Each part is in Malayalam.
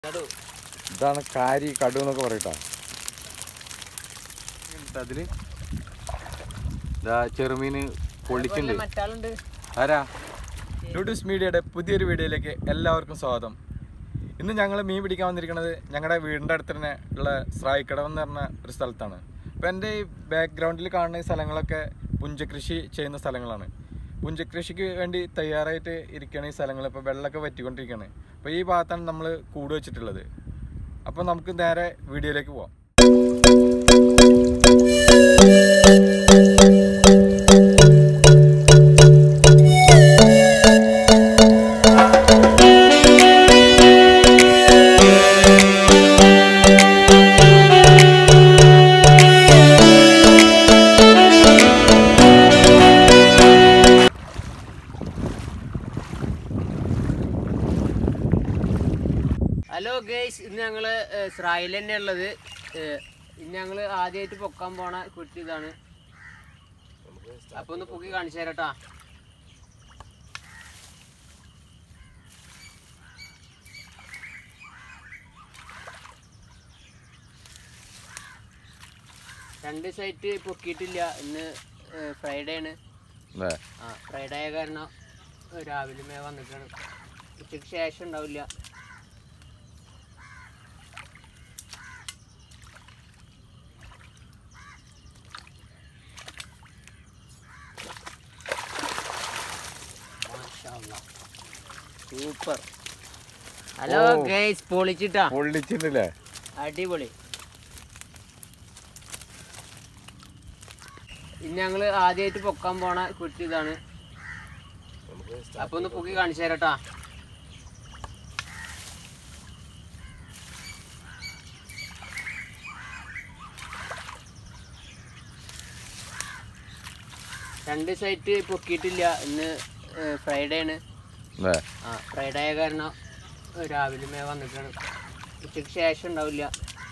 കടു ഇതാണ് കാരി കടു എന്നൊക്കെ പറയട്ടാ അതില് ഇതാ ചെറുമീന് പൊള്ളിച്ചുണ്ട് മറ്റാളുണ്ട് ആരാ ലൂഡൂസ് മീഡിയയുടെ പുതിയൊരു വീഡിയോയിലേക്ക് എല്ലാവർക്കും സ്വാഗതം ഇന്ന് ഞങ്ങൾ മീൻ പിടിക്കാൻ വന്നിരിക്കുന്നത് ഞങ്ങളുടെ വീടിൻ്റെ അടുത്ത് തന്നെ ഉള്ള സ്രായിക്കടവ് എന്ന് പറഞ്ഞ ഒരു സ്ഥലത്താണ് അപ്പോൾ എൻ്റെ ഈ ബാക്ക്ഗ്രൗണ്ടിൽ കാണുന്ന ഈ സ്ഥലങ്ങളൊക്കെ പുഞ്ചകൃഷി ചെയ്യുന്ന സ്ഥലങ്ങളാണ് പുഞ്ചകൃഷിക്ക് വേണ്ടി തയ്യാറായിട്ട് ഇരിക്കുകയാണ് ഈ സ്ഥലങ്ങൾ ഇപ്പോൾ വെള്ളമൊക്കെ വറ്റിക്കൊണ്ടിരിക്കുകയാണ് അപ്പോൾ ഈ ഭാഗത്താണ് നമ്മൾ കൂട് വെച്ചിട്ടുള്ളത് അപ്പോൾ നമുക്ക് നേരെ വീഡിയോയിലേക്ക് പോവാം ഹലോ ഗേയ്സ് ഇന്ന് ഞങ്ങള് ഇസ്രായേൽ തന്നെ ഉള്ളത് ഏഹ്, ഇന്ന് ഞങ്ങള് ആദ്യമായിട്ട് പൊക്കാൻ പോണ കുട്ടി ഇതാണ് അപ്പൊ ഒന്ന് പൊക്കി കാണിച്ചു തരട്ടാ രണ്ട് സൈറ്റ് പൊക്കിയിട്ടില്ല ഇന്ന് ഫ്രൈഡേ ആണ് അല്ലേ ആ ഫ്രൈഡേ ആയ കാരണം ഏഹ്, രാവിലെ മേ വന്നിട്ടാണ് ഉച്ചയ്ക്ക് ശേഷം ഉണ്ടാവില്ല സൂപ്പർ ഹലോ ഓ. ഗൈസ് പൊളിച്ചിട്ടാ പൊള്ളിച്ചിട്ടില്ലേ അടിപൊളി ഇന്ന് ഞങ്ങള് ആദ്യമായിട്ട് പൊക്കാൻ പോണ കുട്ടി ഇതാണ് അപ്പൊ ഒന്ന് പൊക്കി കാണിച്ചു തരട്ടാ രണ്ട് സൈറ്റ് പൊക്കിയിട്ടില്ല ഇന്ന് ഫ്രൈഡേ ആണ് അല്ലേ ആ ഫ്രൈഡേ ആയ കാരണം രാവിലെ മേ വന്നിട്ടാണ് ഉച്ചയ്ക്ക് ശേഷം ഉണ്ടാവില്ല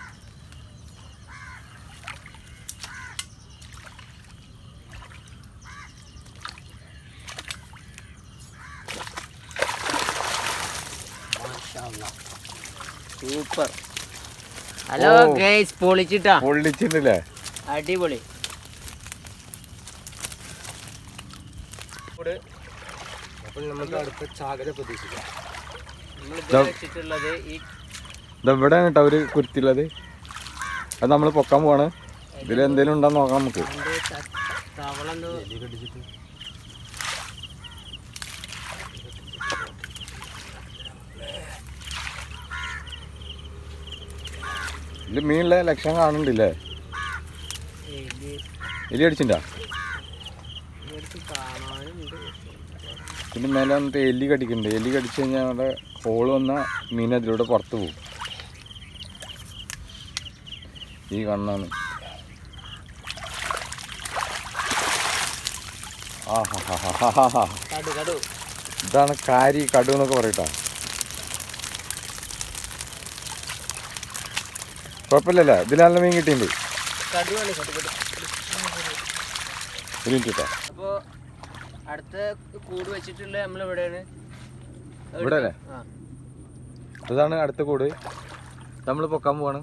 സൂപ്പർ ഹലോ ഓ. ഗൈസ് പൊളിച്ചിട്ടാ പൊള്ളിച്ചിട്ടില്ലേ അടിപൊളി അപ്പോൾ നമുക്ക് അടുത്ത ചാകര പ്രതീക്ഷിക്കാം നമ്മൾ ദാ- വെച്ചിട്ടുള്ളത് ഈ ഇതെവിടെയാണ് കേട്ടോ ഒരു കുരുത്തിയുള്ളത് അത് നമ്മൾ പൊക്കാൻ പോവാണ് ഇതിൽ എന്തെങ്കിലും ഉണ്ടോ നോക്കാം നമുക്ക് അതിന്റെ ത- തവള എന്തോ ഇതിൽ മീനിലെ ലക്ഷം കാണുന്നുണ്ടല്ലേ എലി എലി അടിച്ചിട്ടുണ്ടാ ഇവിടുത്തെ കാണാനുണ്ട് പിന്നെ മേലെ വന്നിട്ട് എലി കടിക്കുന്നുണ്ട് എലി കടിച്ചു കഴിഞ്ഞാൽ അവിടെ ഹോള് വന്ന മീൻ അതിലൂടെ പുറത്ത് പോകും ഈ കണ്ണാണ് ആ ഹാ ഹാ ഹാ ഹാ ഹാ കടു കടു ഇതാണ് കാരി കടു എന്നൊക്കെ പറയട്ടാ കുഴപ്പമില്ലല്ലേ ഇതിൽ നല്ല മീൻ കിട്ടിയിട്ടുണ്ട് കടുവാണ് കടു കടു ഒരു മിനിറ്റ് കേട്ടോ അപ്പോ അടുത്ത കൂട് വെച്ചിട്ടുള്ള നമ്മൾ എവിടെയാണ് ഇവിടെ അല്ലേ? ആ ഇതാണ് അടുത്ത കൂട് നമ്മൾ പൊക്കാൻ പോവാണ്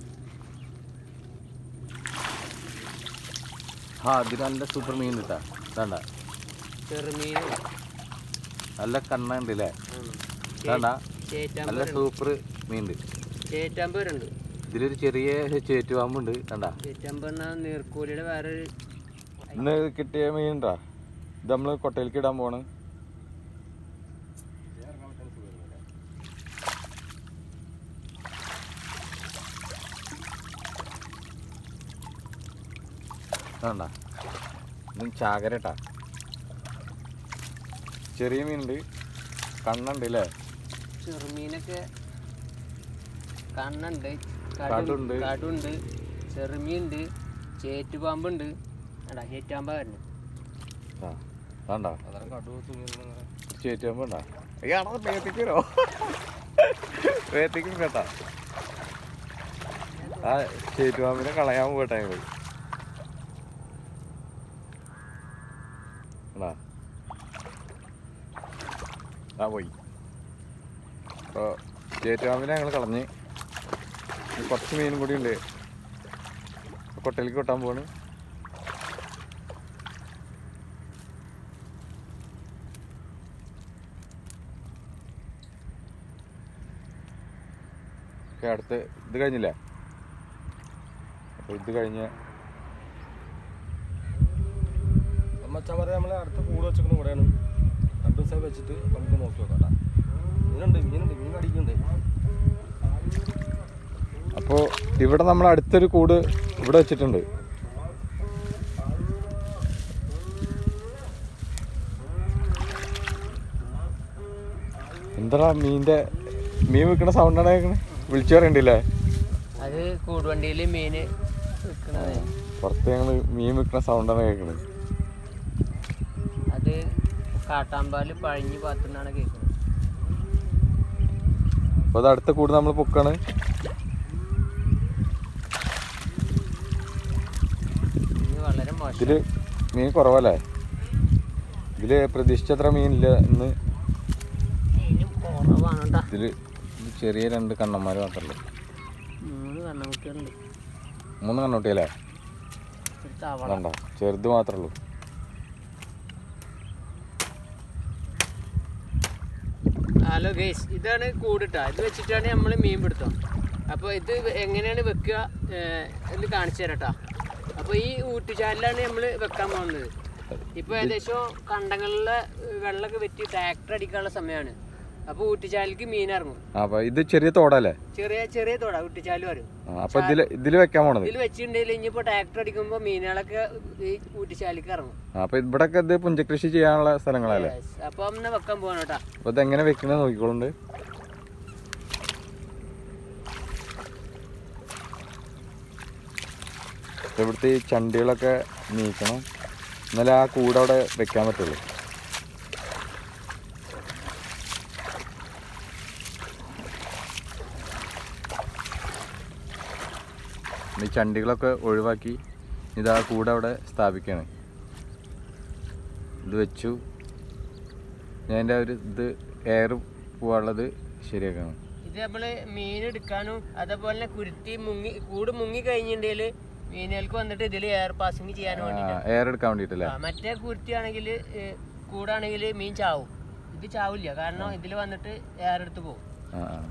ആ ഇതിൽ നല്ല സൂപ്പർ മീൻ കിട്ടാ വേണ്ട ചെറുമീൻ നല്ല കണ്ണ ഉണ്ട് അല്ലേ വേണ്ട നല്ല ചേറ്റാമ്പ് സൂപ്പർ മീൻ ഉണ്ട് ചേറ്റാമ്പ് വരുന്നുണ്ട് ഇതിലൊരു ചെറിയ ചേറ്റുപാമ്പുണ്ട് കണ്ട ചേറ്റാമ്പ് പറഞ്ഞാൽ നീർക്കോലിയുടെ വേറൊരു ഇന്ന് കിട്ടിയ മീൻ ഉണ്ടാ ഇത് നമ്മൾ കൊട്ടയിലേക്ക് ഇടാൻ പോവാണ് വേണ്ട ഇതും ചാകരട്ടാ ചെറിയ മീനുണ്ട് കണ്ണുണ്ട് അല്ലേ ചെറുമീനൊക്കെ കണ്ണുണ്ട് കാടുണ്ട്. കടുണ്ട് ചെറുമീനുണ്ട് ചേറ്റുപാമ്പുണ്ട് എടാ ചേറ്റാമ്പാ വരുന്നു ആ വേണ്ട ചേറ്റുമ്പോ ഉണ്ടാ അയ്യാണത് പേത്തിക്കോ പേത്തിക്കും കേട്ടാ ആ ചേറ്റുപാമ്പിനെ കളയാൻ പോട്ടെ ഞങ്ങള് എടാ. ആ പോയി അപ്പോൾ ചേറ്റുപാമ്പിനെ ഞങ്ങൾ കളഞ്ഞ് ഇനി കുറച്ച് മീനും കൂടി ഉണ്ട് കൊട്ടയിലേക്ക് കൊട്ടാൻ പോവാണ് ഓക്കെ അടുത്ത് ഇത് കഴിഞ്ഞില്ലേ അപ്പോൾ ഇത് കഴിഞ്ഞ് മച്ചാമാരെ നമ്മളെ അടുത്ത കൂട് വെച്ചിരിക്കുന്ന കൂടെയാണ് രണ്ട് ദിവസം വെച്ചിട്ട് നമുക്ക് നോക്കി നോക്കാം കേട്ടോ മീനുണ്ട് മീനുണ്ട് മീൻ അടിക്കുന്നുണ്ട് അപ്പോൾ ഇവിടെ നമ്മൾ അടുത്തൊരു കൂട് ഇവിടെ വെച്ചിട്ടുണ്ട് എന്താ മീൻ്റെ മീൻ വിൽക്കുന്ന സൗണ്ടാണ് കേൾക്കണേ വിളിച്ചു പറയണ്ടില്ലേ അത് കൂടുവണ്ടിയിൽ മീൻ വിൽക്കണത് പുറത്ത് ഞങ്ങൾ മീൻ വിൽക്കുന്ന സൗണ്ടാണ് കേൾക്കണത് അത് കാട്ടാമ്പാല് പഴഞ്ഞ് പാത്തുന്നാണ് കേൾക്കുന്നത് അപ്പോൾ അത് അടുത്ത കൂട് നമ്മൾ പൊക്കാണ് ഇത് വളരെ മോശം ഇതിൽ മീൻ കുറവല്ലേ ഇതിൽ പ്രതീക്ഷിച്ചത്ര മീനില്ല ഇന്ന് മീനും കുറവാണ് കേട്ടോ ഇതിൽ ചെറിയ രണ്ട് കണ്ണന്മാർ മാത്രമേ മൂന്ന് കണ്ണുകുട്ടികളുണ്ട് മൂന്ന് കണ്ണൂട്ടിയല്ലേ ഒരു തവള വേണ്ട ചെറുത് മാത്രമേ ഉള്ളൂ ഹലോ ഗേസ് ഇതാണ് കൂടിട്ടാ ഇത് വെച്ചിട്ടാണ് നമ്മൾ മീൻ പിടുത്തം അപ്പോൾ ഇത് എങ്ങനെയാണ് വെക്കുക ഏഹ്, എന്ന് കാണിച്ചു തരാം കേട്ടോ അപ്പോൾ ഈ ഊട്ടുചാലിലാണ് നമ്മൾ വെക്കാൻ പോകുന്നത് ഇപ്പോൾ ഏകദേശം കണ്ടങ്ങളിലെ വെള്ളമൊക്കെ വെറ്റി ട്രാക്ടർ അടിക്കാനുള്ള സമയമാണ് അപ്പോൾ ഊട്ടുചാലിക്ക് മീൻ ഇറങ്ങും ആ അപ്പോൾ ഇത് ചെറിയ തോടല്ലേ ചെറിയ ചെറിയ തോടാ ഊട്ടുചാല് വരും ആ, അപ്പോൾ ഇതിൽ ഇതിൽ വെക്കാൻ പോണത് ഇതിൽ വെച്ചിട്ടുണ്ടെങ്കിൽ ഇനിയിപ്പോൾ ട്രാക്ടർ അടിക്കുമ്പോൾ മീനുകളൊക്കെ ഈ ഊട്ടുചാലിക്ക് ഇറങ്ങും ആ, അപ്പോൾ ഇവിടെയൊക്കെ ഇത് പുഞ്ചകൃഷി ചെയ്യാനുള്ള സ്ഥലങ്ങളല്ലേ Yes. അപ്പോൾ ഒന്ന് വെക്കാൻ പോകണം കേട്ടോ അപ്പോൾ ഇതെങ്ങനെ വെക്കണത് നോക്കിക്കോളുണ്ട് ഇവിടുത്തെ ഈ ചണ്ടികളൊക്കെ നീക്കണം എന്നാലേ ആ കൂടവിടെ വെക്കാൻ പറ്റുള്ളൂ ഈ ചണ്ടികളൊക്കെ ഒഴിവാക്കി ഇതാ കൂടെ അവിടെ സ്ഥാപിക്കുകയാണ് ഇത് വെച്ചു ഞാൻ എൻ്റെ ഒരു ഇത് എയർ പോകാനുള്ളത് ശരിയാക്കണം ഇത് നമ്മള് മീൻ എടുക്കാനും അതേപോലെ തന്നെ കുരുത്തി മുങ്ങി കൂട് മുങ്ങി കഴിഞ്ഞിട്ടുണ്ടെങ്കിൽ മീനുകൾക്ക് വന്നിട്ട് ഇതിൽ എയർ പാസിങ് ചെയ്യാനും വേണ്ടിയിട്ടാണ് എയർ എടുക്കാൻ വേണ്ടിയിട്ടല്ലേ ആ, മറ്റേ കുരുത്തി ആണെങ്കിൽ കൂടാണെങ്കിൽ മീൻ ചാവും ഇത് ചാവില്ല കാരണം ഇതിൽ വന്നിട്ട് എയർ എടുത്ത് പോകും ആ ആ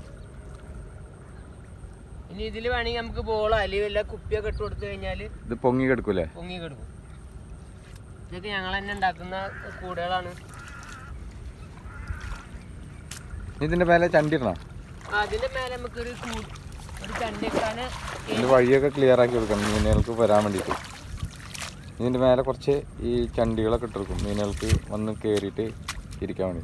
ഇനി ഇതിൽ വേണമെങ്കിൽ നമുക്ക് ബോളോ അല്ലെങ്കിൽ വല്ല കുപ്പിയൊക്കെ ഇട്ട് കൊടുത്തു കഴിഞ്ഞാൽ ഇത് പൊങ്ങി കിടക്കൂലേ പൊങ്ങി കിടക്കും ഇതൊക്കെ ഞങ്ങൾ തന്നെ ഉണ്ടാക്കുന്ന കൂടുകളാണ് ഇനി ഇതിൻ്റെ മേലെ ചണ്ടി ഇടണം അതിന്റെ മേലെ നമുക്കൊരു കൂ- ഒരു ചണ്ടിക്കാന് ഇതിൻ്റെ വഴിയൊക്കെ ക്ലിയർ ആക്കി കൊടുക്കണം മീനുകൾക്ക് വരാൻ വേണ്ടിയിട്ട് ഇതിൻ്റെ മേലെ കുറച്ച് ഈ ചണ്ടികളൊക്കെ ഇട്ടെടുക്കും മീനുകൾക്ക് വന്ന് കയറിയിട്ട് ഇരിക്കാൻ വേണ്ടി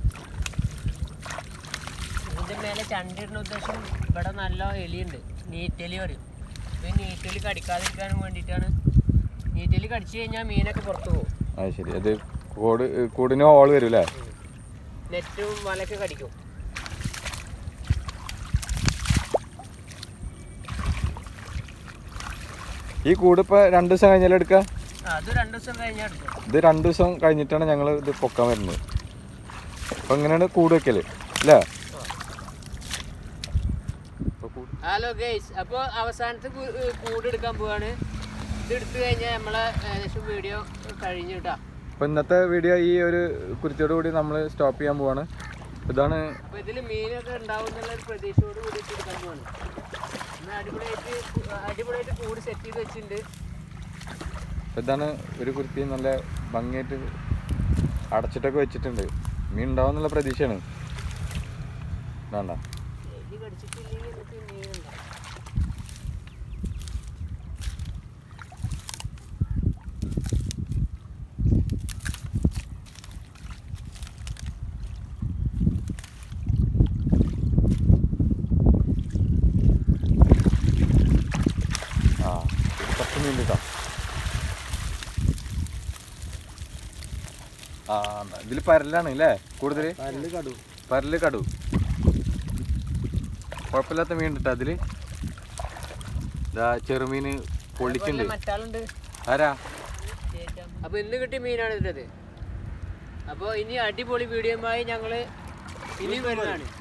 ഇതിന്റെ മേലെ ചണ്ടിടുന്ന ഉദ്ദേശം ഇവിടെ നല്ല എലിയുണ്ട് നീറ്റലി പറയും ഈ നീറ്റലി കടിക്കാതിരിക്കാനും വേണ്ടിയിട്ടാണ് നീറ്റലി കടിച്ചു കഴിഞ്ഞാൽ മീനൊക്കെ പുറത്തു പോകും അത് ശരി അത് കൂട് കൂടിന് ഹോൾ വരും അല്ലേ നെറ്റും വലയൊക്കെ കടിക്കും ഈ കൂട് ഇപ്പോൾ രണ്ട് ദിവസം കഴിഞ്ഞാലും എടുക്കുക ആ, അത് രണ്ടു ദിവസം കഴിഞ്ഞാൽ എടുക്കും ഇത് രണ്ട് ദിവസം കഴിഞ്ഞിട്ടാണ് ഞങ്ങൾ ഇത് പൊക്കാൻ വരുന്നത് അപ്പോൾ ഇങ്ങനെയാണ് കൂട് വെക്കല് അല്ലേ ഇപ്പൊ കൂട് ഹലോ ഗൈസ് അപ്പോൾ അവസാനത്തെ കൂ- ഏർ കൂട് എടുക്കാൻ പോവാണ് ഇത് എടുത്തു കഴിഞ്ഞാൽ നമ്മളെ ഏകദേശം വീഡിയോ കഴിഞ്ഞു കേട്ടോ അപ്പോൾ ഇന്നത്തെ വീഡിയോ ഈ ഒരു കുരുത്തിയോട് കൂടി നമ്മൾ സ്റ്റോപ്പ് ചെയ്യാൻ പോവാണ് ഇതാണ് അപ്പോൾ ഇതിൽ മീനൊക്കെ ഉണ്ടാവും എന്നുള്ള ഒരു പ്രതീക്ഷയോട് കൂടി ഇത് എടുക്കാൻ പോവാണ് ഇന്ന് അടിപൊളിയായിട്ട് കൂ- അടിപൊളിയായിട്ട് കൂട് സെറ്റ് ചെയ്ത് വെച്ചിട്ടുണ്ട് ഇപ്പൊ ഇതാണ് ഒരു കുരുത്തി നല്ല ഭംഗിയായിട്ട് അടച്ചിട്ടൊക്കെ വെച്ചിട്ടുണ്ട് മീൻ ഉണ്ടാവും എന്നുള്ള പ്രതീക്ഷയാണ് വേണ്ട എലി കടിച്ചിട്ടില്ലെങ്കിൽ നമുക്ക് മീനുണ്ടാവും ആ ഇത് പത്ത് മീൻ കേട്ടോ ആ ഇതിൽ പരലാണ് അല്ലേ കൂടുതൽ പല്ല് കടു പരല് കടു കുഴപ്പമില്ലാത്ത മീൻ കേട്ടോ അതില് ഇതാ ചെറുമീന് പൊള്ളിക്കുണ്ട് മറ്റാളുണ്ട് ആരാ അപ്പൊ ഇന്ന് കിട്ടിയ മീനാണ് ഇതിൻ്റെത് അപ്പോൾ ഇനി അടിപൊളി വീഡിയോയുമായി ഞങ്ങൾ ഇനി വരുന്നതാണ്